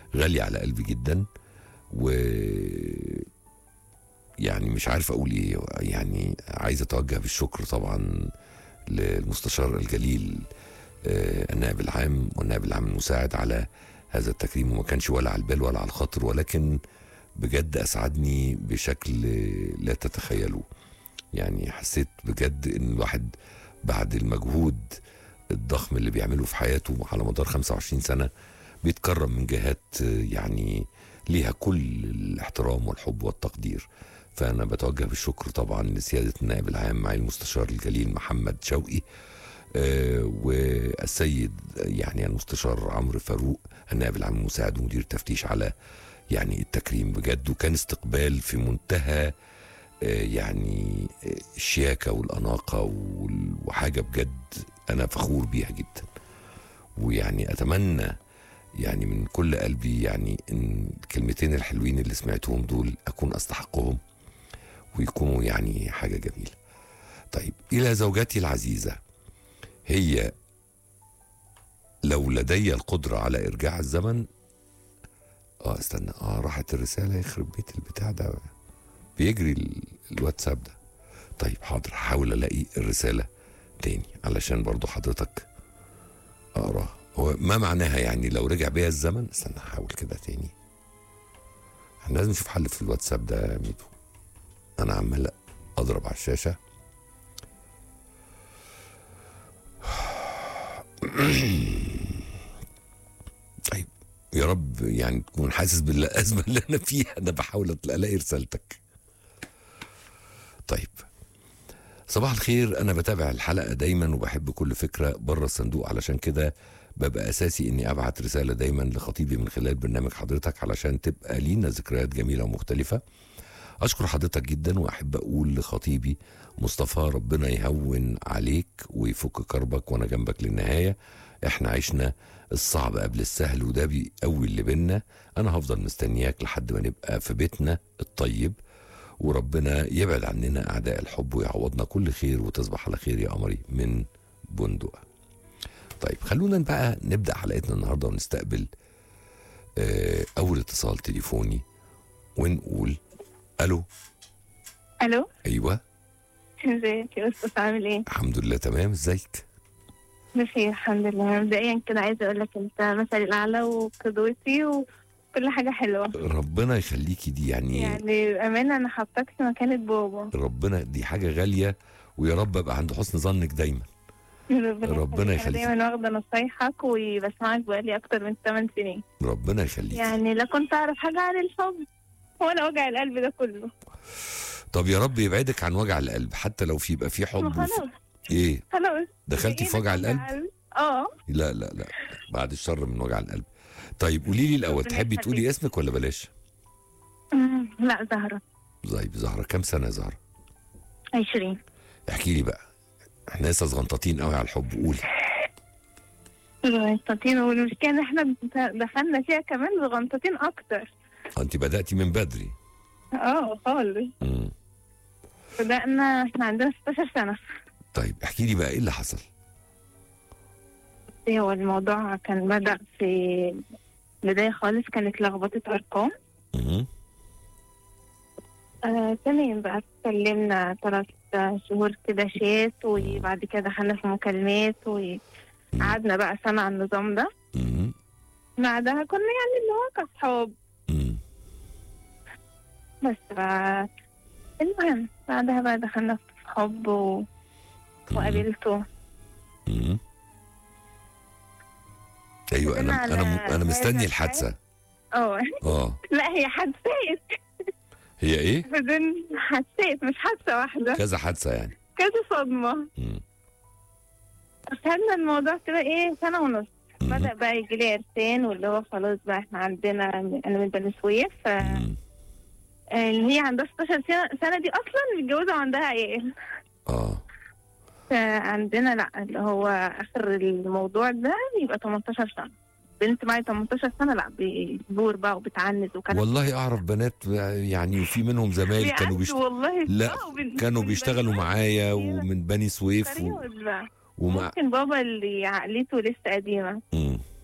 غاليه على قلبي جدا و يعني مش عارف اقول ايه يعني عايز اتوجه بالشكر طبعا للمستشار الجليل آه، النائب العام والنائب العام المساعد على هذا التكريم وما كانش ولا على البال ولا على الخاطر ولكن بجد اسعدني بشكل لا تتخيلوه يعني حسيت بجد ان الواحد بعد المجهود الضخم اللي بيعمله في حياته على مدار 25 سنه بيتكرم من جهات آه، يعني ليها كل الاحترام والحب والتقدير فانا بتوجه بالشكر طبعا لسياده النائب العام معالي المستشار الجليل محمد شوقي آه، والسيد يعني المستشار عمرو فاروق النائب العام المساعد ومدير التفتيش على يعني التكريم بجد وكان استقبال في منتهى آه، يعني آه، الشياكه والاناقه وال- وحاجه بجد انا فخور بيها جدا ويعني اتمنى يعني من كل قلبي يعني ان الكلمتين الحلوين اللي سمعتهم دول اكون استحقهم ويكونوا يعني حاجه جميله. طيب الى زوجتي العزيزه هي لو لدي القدره على ارجاع الزمن اه استنى اه راحت الرساله يخرب بيت البتاع ده بيجري ال- الواتساب ده طيب حاضر هحاول الاقي الرساله تاني علشان برضو حضرتك اقراها هو ما معناها يعني لو رجع بيا الزمن استنى احاول كده تاني احنا لازم نشوف حل في الواتساب ده يا ميدو انا عمال اضرب على الشاشه طيب يا رب يعني تكون حاسس بالازمه اللي انا فيها انا بحاول الاقي رسالتك طيب صباح الخير انا بتابع الحلقه دايما وبحب كل فكره بره الصندوق علشان كده ببقى اساسي اني ابعت رساله دايما لخطيبي من خلال برنامج حضرتك علشان تبقى لينا ذكريات جميله ومختلفه اشكر حضرتك جدا واحب اقول لخطيبي مصطفى ربنا يهون عليك ويفك كربك وانا جنبك للنهايه احنا عشنا الصعب قبل السهل وده بيقوي اللي بينا انا هفضل مستنياك لحد ما نبقى في بيتنا الطيب وربنا يبعد عننا اعداء الحب ويعوضنا كل خير وتصبح على خير يا قمري من بندق طيب خلونا بقى نبدا حلقتنا النهارده ونستقبل آه، اول اتصال تليفوني ونقول الو الو ايوه ازيك يا استاذ عامل ايه؟ الحمد لله تمام ازيك بخير الحمد لله مبدئيا كده عايزه اقول لك انت مثلي الاعلى وقدوتي وكل حاجه حلوه ربنا يخليكي دي يعني, يعني يعني بامانه انا حطاك في مكانه بابا ربنا دي حاجه غاليه ويا رب ابقى عند حسن ظنك دايما ربنا يخليك. يخليك. انا دايما واخده نصايحك وبسمعك بقالي اكتر من 8 سنين ربنا يخليك يعني لا كنت اعرف حاجه عن الحب ولا وجع القلب ده كله طب يا رب يبعدك عن وجع القلب حتى لو في يبقى في حب وفي... خلاص ايه خلاص دخلتي في وجع القلب اه لا لا لا بعد الشر من وجع القلب طيب قولي لي الاول ربنا تحبي يخليك. تقولي اسمك ولا بلاش أمم، لا زهره طيب زهره كام سنه يا زهره 20 احكي لي بقى احنا لسه صغنطاطين قوي على الحب قولي صغنطتين والمشكله ان احنا دخلنا فيها كمان صغنطتين اكتر آه، انت بداتي من بدري اه خالص امم بدأنا احنا عندنا 16 سنة طيب احكي لي بقى ايه اللي حصل هو الموضوع كان بدأ في بداية خالص كانت لخبطة أرقام امم آه تمام بقى اتكلمنا ثلاث شهور كده شات وبعد كده دخلنا في مكالمات وقعدنا بقى سنة على النظام ده امم بعدها كنا يعني اللي هو كأصحاب امم بس بقى المهم بعدها بقى دخلنا في حب و... وقابلته امم ايوه انا على انا انا مستني هذا الحادثه اه اه لا هي حادثات هي ايه بدون حادثات مش حادثة واحدة كذا حادثه يعني كذا صدمة امم خدنا الموضوع كده ايه سنة ونص مم. بدأ بقى يجي لي عرسان واللي هو خلاص بقى احنا عندنا انا من بني سويف ف مم. اللي هي عندها 16 سنة, سنة دي اصلا متجوزة وعندها عيال اه فعندنا لا اللي هو اخر الموضوع ده يبقى 18 سنة بنت معايا 18 سنة لا بتبور بقى وبتعنز وكانت والله اعرف بنات يعني وفي منهم زمايل كانوا بيعز بيشت... والله لا، آه، وبن- كانوا من بيشتغلوا بني معايا سويف. ومن بني سويف و... فريود بقى ومع ممكن بابا اللي عقليته لسه قديمة مم.